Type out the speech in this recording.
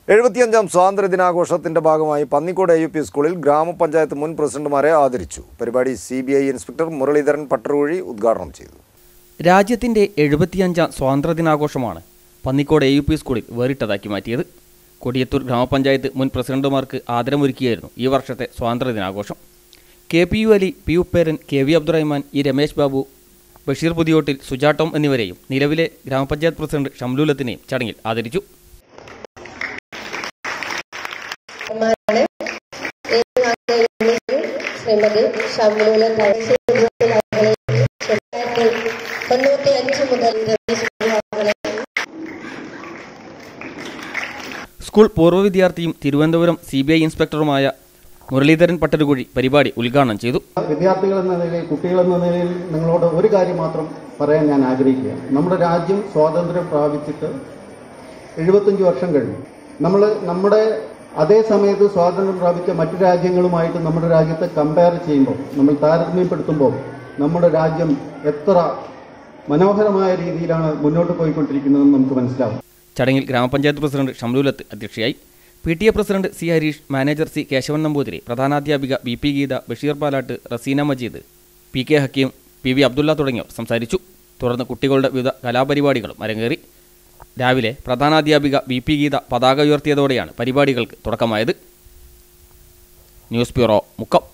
എഴുപത്തിയഞ്ചാം സ്വാതന്ത്ര്യ ദിനാഘോഷത്തിന്റെ ഭാഗമായി പന്നിക്കോട് എ യു പി സ്കൂളിൽ ഗ്രാമപഞ്ചായത്ത് മുൻ പ്രസിഡന്റുമാരെ ആദരിച്ചു പരിപാടി C B I inspector Muraleedharan Pattaruvazhi ഉദ്ഘാടനം ചെയ്തു രാജ്യത്തിൻ്റെ എഴുപത്തിയഞ്ചാം സ്വാതന്ത്ര്യദിനാഘോഷമാണ് പന്നിക്കോട് എ യു പി സ്കൂളിൽ വേറിട്ടതാക്കി മാറ്റിയത് കൊടിയത്തൂർ ഗ്രാമപഞ്ചായത്ത് മുൻ പ്രസിഡന്റുമാർക്ക് ആദരമൊരുക്കിയായിരുന്നു ഈ വർഷത്തെ സ്വാതന്ത്ര്യദിനാഘോഷം K P U Ali P Upperan K V Abdurahman E Ramesh Babu Basheer Puthiyottil സുജാട്ടോം എന്നിവരെയും നിലവിലെ ഗ്രാമപഞ്ചായത്ത് പ്രസിഡന്റ് ഷംലൂലത്തിനെയും ചടങ്ങിൽ ആദരിച്ചു ാണ് ശ്രീമതി ഷംലൂല തൊണ്ണൂറ്റി അഞ്ച് മുതൽ വിഭാഗങ്ങളെ സ്കൂൾ പൂർവ്വ വിദ്യാർത്ഥിയും തിരുവനന്തപുരം സി ബി ഐ ഇൻസ്പെക്ടറുമായ മുരളീധരൻ പട്ടരുകുഴി പരിപാടി ഉദ്ഘാടനം ചെയ്തു വിദ്യാർത്ഥികൾ എന്ന നിലയിൽ കുട്ടികൾ എന്ന നിലയിൽ നിങ്ങളോട് ഒരു കാര്യം മാത്രം പറയാൻ ഞാൻ ആഗ്രഹിക്കുക നമ്മുടെ രാജ്യം സ്വാതന്ത്ര്യം പ്രാപിച്ചിട്ട് എഴുപത്തഞ്ച് വർഷം കഴിഞ്ഞു നമ്മൾ നമ്മുടെ അതേ സമയത്ത് സ്വാതന്ത്ര്യം പ്രാപിച്ച മറ്റു രാജ്യങ്ങളുമായിട്ട് നമ്മുടെ രാജ്യത്തെ കമ്പയർ ചെയ്യുമ്പോൾ നമ്മൾ താരതമ്യപ്പെടുത്തുമ്പോൾ നമ്മുടെ രാജ്യം എത്ര മനോഹരമായ രീതിയിലാണ് മുന്നോട്ട് പോയിക്കൊണ്ടിരിക്കുന്നതെന്ന് നമുക്ക് മനസ്സിലാവും ചടങ്ങിൽ ഗ്രാമപഞ്ചായത്ത് പ്രസിഡന്റ് ഷംലൂലത്ത് അധ്യക്ഷയായി P T A president C Harish manager C Keshavan Namboothiri പ്രധാനാധ്യാപിക B P Geetha Basheer Palatt Raseena Majeed P K Hakeem P V Abdullah തുടങ്ങിയവർ സംസാരിച്ചു തുടർന്ന് കുട്ടികളുടെ വിവിധ കലാപരിപാടികളും അരങ്ങേറി രാവിലെ പ്രധാനാധ്യാപിക ബി പി ഗീത പതാക ഉയർത്തിയതോടെയാണ് പരിപാടികൾക്ക് തുടക്കമായത് ന്യൂസ് ബ്യൂറോ മുക്കം